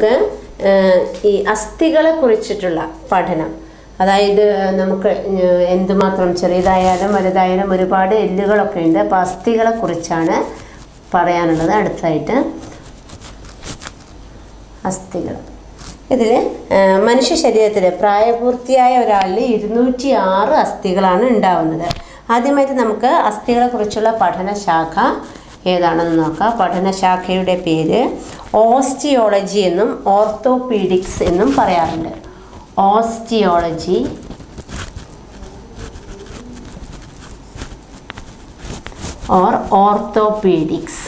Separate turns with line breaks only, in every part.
നമുക്ക് ഏഹ്, ഈ അസ്ഥികളെ കുറിച്ചിട്ടുള്ള പഠനം അതായത് നമുക്ക് ഏഹ്, എന്തുമാത്രം ചെറിയതായാലും വലുതായാലും ഒരുപാട് എല്ലുകളൊക്കെ ഉണ്ട് അപ്പോൾ അസ്ഥികളെ കുറിച്ചാണ് പറയാനുള്ളത് അടുത്തായിട്ട് അസ്ഥികൾ ഇതിൽ മനുഷ്യ ശരീരത്തിൽ പ്രായപൂർത്തിയായ ഒരാളിൽ ഇരുന്നൂറ്റി ആറ് അസ്ഥികളാണ് ഉണ്ടാവുന്നത് ആദ്യമായിട്ട് നമുക്ക് അസ്ഥികളെ കുറിച്ചുള്ള പഠനശാഖ ഏതാണെന്ന് നോക്കാം പഠനശാഖയുടെ പേര് ഓസ്റ്റിയോളജി എന്നും ഓർത്തോപീഡിക്സ് എന്നും പറയാറുണ്ട് ഓസ്റ്റിയോളജി ഓർ ഓർത്തോപീഡിക്സ്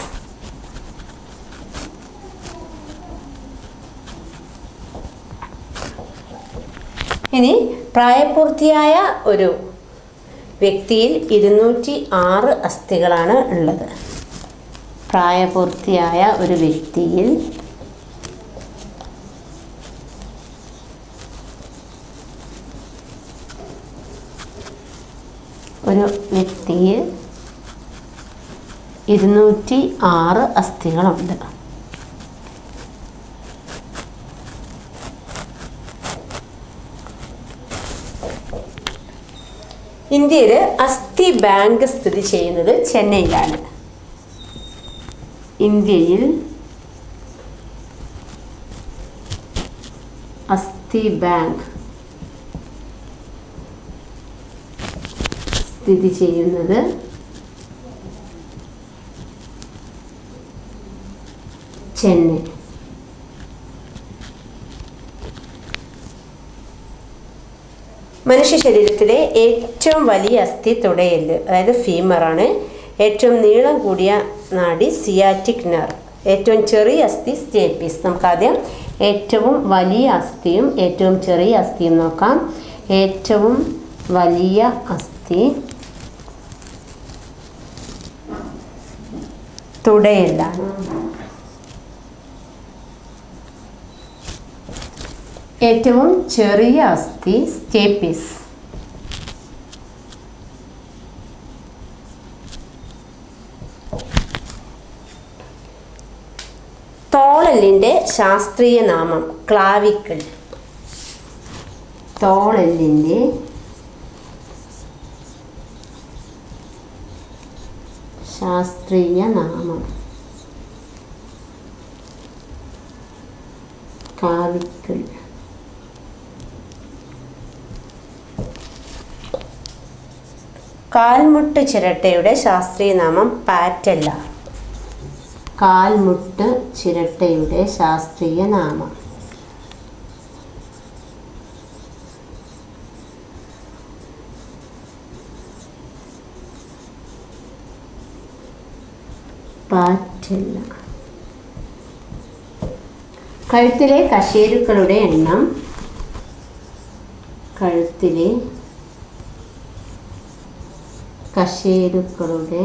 ഇനി പ്രായപൂർത്തിയായ ഒരു വ്യക്തിയിൽ ഇരുന്നൂറ്റി ആറ് അസ്ഥികളാണ് ഉള്ളത് പ്രായപൂർത്തിയായ ഒരു വ്യക്തിയിൽ ഒരു വ്യക്തിയിൽ ഇരുന്നൂറ്റി ആറ് അസ്ഥികളുണ്ട് ഇന്ത്യയിൽ അസ്ഥി ബാങ്ക് സ്ഥിതി ചെയ്യുന്നത് ചെന്നൈയിലാണ് ഇന്ത്യയിൽ അസ്ഥി ബാങ്ക് സ്ഥിതി ചെയ്യുന്നത് ചെന്നൈ മനുഷ്യ ശരീരത്തിലെ ഏറ്റവും വലിയ അസ്ഥി തുടയെല്ല് അതായത് ഫീമറാണ് ഏറ്റവും നീളം കൂടിയ നാഡി സിയാറ്റിക് നെർ ഏറ്റവും ചെറിയ അസ്ഥി സ്റ്റേപ്പീസ് നമുക്കാദ്യം ഏറ്റവും വലിയ അസ്ഥിയും ഏറ്റവും ചെറിയ അസ്ഥിയും നോക്കാം ഏറ്റവും വലിയ അസ്ഥി തുടയെല്ലാണ് ഏറ്റവും ചെറിയ അസ്ഥി സ്റ്റേപ്പിസ് തോളെല്ലിൻ്റെ ശാസ്ത്രീയ നാമം ക്ലാവിക്കിൾ തോളെല്ലിൻ്റെ ശാസ്ത്രീയ നാമം ക്ലാവിക്കിൾ കാൽമുട്ട് ചിരട്ടയുടെ ശാസ്ത്രീയ നാമം പാറ്റല്ല കാൽമുട്ട് ചിരട്ടയുടെ ശാസ്ത്രീയ നാമം പാറ്റല്ല കഴുത്തിലെ കശേരുക്കളുടെ എണ്ണം കഴുത്തിലെ കശേരുക്കളുടെ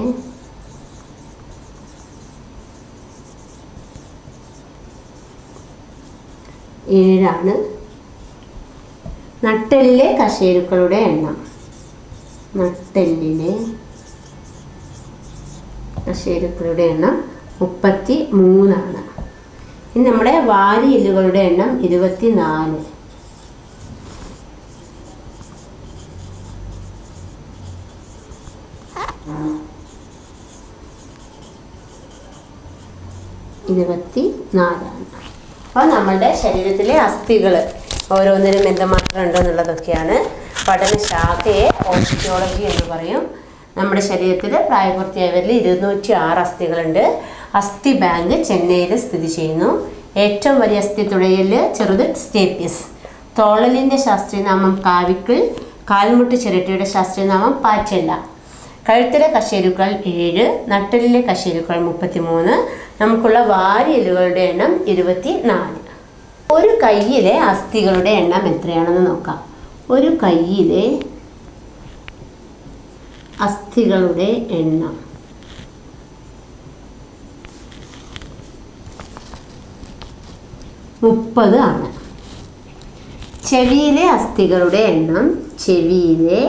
ഏഴാണ് നട്ടെല്ലിലെ കശേരുക്കളുടെ എണ്ണം നട്ടെല്ലിലെ കശേരുക്കളുടെ എണ്ണം മുപ്പത്തി മൂന്നാണ് ഇനി നമ്മുടെ വാരിയെല്ലുകളുടെ എണ്ണം ഇരുപത്തി നാല് ഇരുപത്തി നാലാണ് അപ്പോൾ നമ്മളുടെ ശരീരത്തിലെ അസ്ഥികൾ ഓരോന്നിനും എന്തുമാത്രം ഉണ്ടോ എന്നുള്ളതൊക്കെയാണ് പഠനശാഖയെ ഓസ്റ്റിയോളജി എന്ന് പറയും നമ്മുടെ ശരീരത്തിൽ പ്രായപൂർത്തിയായവരിൽ ഇരുന്നൂറ്റി ആറ് അസ്ഥികളുണ്ട് അസ്ഥി ബാങ്ക് ചെന്നൈയിൽ സ്ഥിതി ചെയ്യുന്നു ഏറ്റവും വലിയ അസ്ഥി തുടയിൽ ചെറുത് സ്റ്റേപ്പിയസ് തോളലിൻ്റെ ശാസ്ത്രീയനാമം കാവിക്കിൾ കാൽമുട്ട് ചിരട്ടയുടെ ശാസ്ത്രീയനാമം പാറ്റെല്ല കഴുത്തിലെ കശേരുക്കൾ ഏഴ് നട്ടലിലെ കശേരുക്കൾ മുപ്പത്തിമൂന്ന് നമുക്കുള്ള വാരിയലുകളുടെ എണ്ണം ഇരുപത്തി നാല് ഒരു കയ്യിലെ അസ്ഥികളുടെ എണ്ണം എത്രയാണെന്ന് നോക്കാം ഒരു കയ്യിലെ അസ്ഥികളുടെ എണ്ണം മുപ്പത് ആണ് ചെവിയിലെ അസ്ഥികളുടെ എണ്ണം ചെവിയിലെ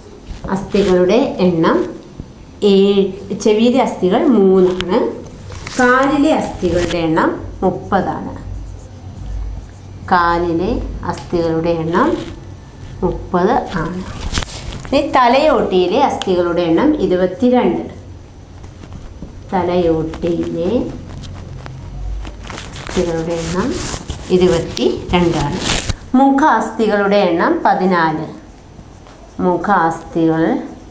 അസ്ഥികളുടെ എണ്ണം ഏഴ് ചെവിയിലെ അസ്ഥികൾ മൂന്നാണ് കാലിലെ അസ്ഥികളുടെ എണ്ണം മുപ്പതാണ് കാലിലെ അസ്ഥികളുടെ എണ്ണം മുപ്പത് ആണ് ഇനി തലയോട്ടിയിലെ അസ്ഥികളുടെ എണ്ണം ഇരുപത്തിരണ്ട് തലയോട്ടിയിലെ അസ്ഥികളുടെ എണ്ണം ഇരുപത്തി രണ്ടാണ് മുഖ അസ്ഥികളുടെ എണ്ണം പതിനാല് മുഖ അസ്ഥികൾ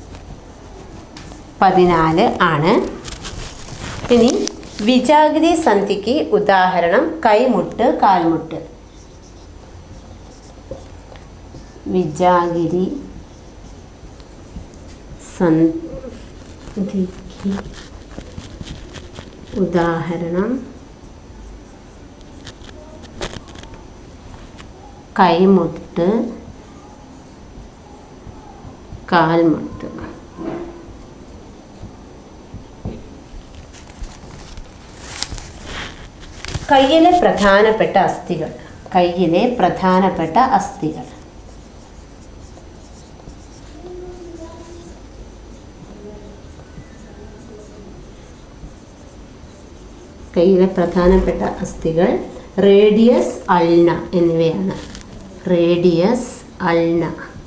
പതിനാല് ആണ് ഇനി വിജാഗിരി സന്ധിക്ക് ഉദാഹരണം കൈമുട്ട് കാൽമുട്ട് വിജാഗിരി സന്ധിക്ക് ഉദാഹരണം കൈമുട്ട് കാൽമുട്ട് കയ്യിലെ പ്രധാനപ്പെട്ട അസ്ഥികൾ കയ്യിലെ പ്രധാനപ്പെട്ട അസ്ഥികൾ കയ്യിലെ പ്രധാനപ്പെട്ട അസ്ഥികൾ റേഡിയസ് അൾന എന്നിവയാണ് റേഡിയസ് അൾന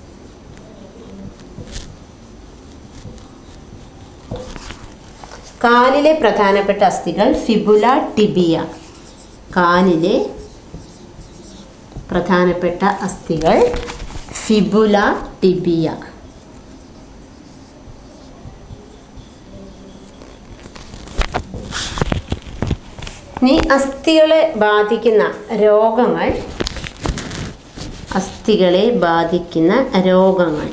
കാലിലെ പ്രധാനപ്പെട്ട അസ്ഥികൾ ഫിബുല ടിബിയ കാലിലെ പ്രധാനപ്പെട്ട അസ്ഥികൾ ഫിബുല ടിബിയ ഇനി അസ്ഥികളെ ബാധിക്കുന്ന രോഗങ്ങൾ അസ്ഥികളെ ബാധിക്കുന്ന രോഗങ്ങൾ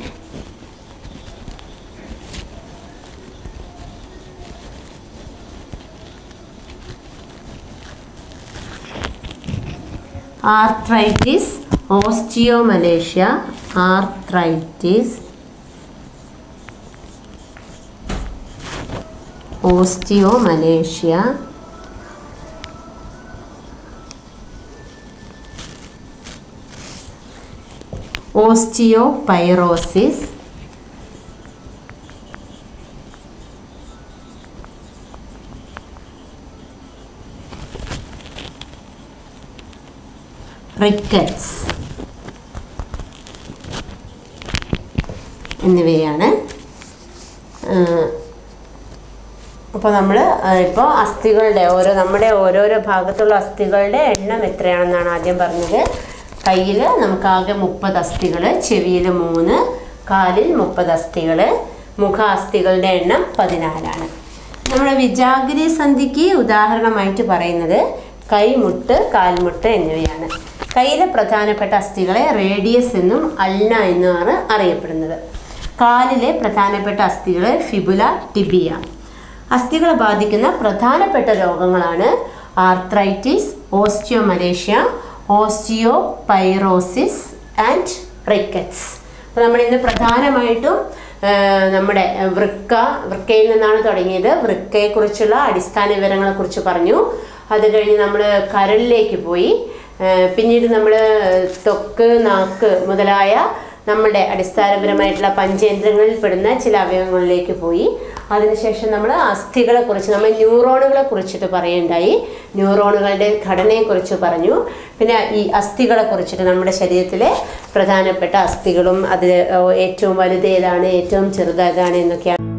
arthritis osteomalacia arthritis osteomalacia osteoporosis rickets എന്നിവയാണ് അപ്പോൾ നമ്മൾ ഇപ്പോൾ അസ്ഥികളുടെ ഓരോ നമ്മുടെ ഓരോരോ ഭാഗത്തുള്ള അസ്ഥികളുടെ എണ്ണം എത്രയാണെന്നാണ് ആദ്യം പറഞ്ഞത് കയ്യിൽ നമുക്കാകെ മുപ്പത് അസ്ഥികൾ ചെവിയിൽ മൂന്ന് കാലിൽ മുപ്പത് അസ്ഥികൾ മുഖ അസ്ഥികളുടെ എണ്ണം പതിനാലാണ് നമ്മുടെ വിജാഗിരി സന്ധിക്ക് ഉദാഹരണമായിട്ട് പറയുന്നത് കൈമുട്ട് കാൽമുട്ട് എന്നിവയാണ് കയ്യിലെ പ്രധാനപ്പെട്ട അസ്ഥികളെ റേഡിയസ് എന്നും അൾന എന്നുമാണ് അറിയപ്പെടുന്നത് കാലിലെ പ്രധാനപ്പെട്ട അസ്ഥികളെ ഫിബുല ടിബിയ അസ്ഥികളെ ബാധിക്കുന്ന പ്രധാനപ്പെട്ട രോഗങ്ങളാണ് arthritis osteomalacia osteoporosis and rickets അപ്പോൾ നമ്മൾ ഇന്ന് പ്രധാനമായിട്ടും ആ, നമ്മുടെ വൃക്ക വൃക്കയിൽ നിന്നാണ് തുടങ്ങിയത് വൃക്കയെക്കുറിച്ചുള്ള അടിസ്ഥാന വിവരങ്ങളെക്കുറിച്ച് പറഞ്ഞു അത് കഴിഞ്ഞ് നമ്മൾ കരളിലേക്ക് പോയി ആ, പിന്നീട് നമ്മൾ ത്വക്ക് നാക്ക് മുതലായ നമ്മുടെ അടിസ്ഥാനപരമായിട്ടുള്ള പഞ്ചേന്ദ്രങ്ങളിൽ പെടുന്ന ചില അവയവങ്ങളിലേക്ക് പോയി അതിനുശേഷം നമ്മൾ അസ്ഥികളെ കുറിച്ച് നമ്മൾ ന്യൂറോണുകളെ കുറിച്ചിട്ട് പറയുണ്ടായി ന്യൂറോണുകളുടെ ഘടനയെക്കുറിച്ച് പറഞ്ഞു പിന്നെ ഈ അസ്ഥികളെ കുറിച്ചിട്ട് നമ്മുടെ ശരീരത്തിലെ പ്രധാനപ്പെട്ട അസ്ഥികളും അതിൽ ഏറ്റവും വലുത് ഏതാണ് ഏറ്റവും ചെറുത് ഏതാണ് എന്നൊക്കെയാണ്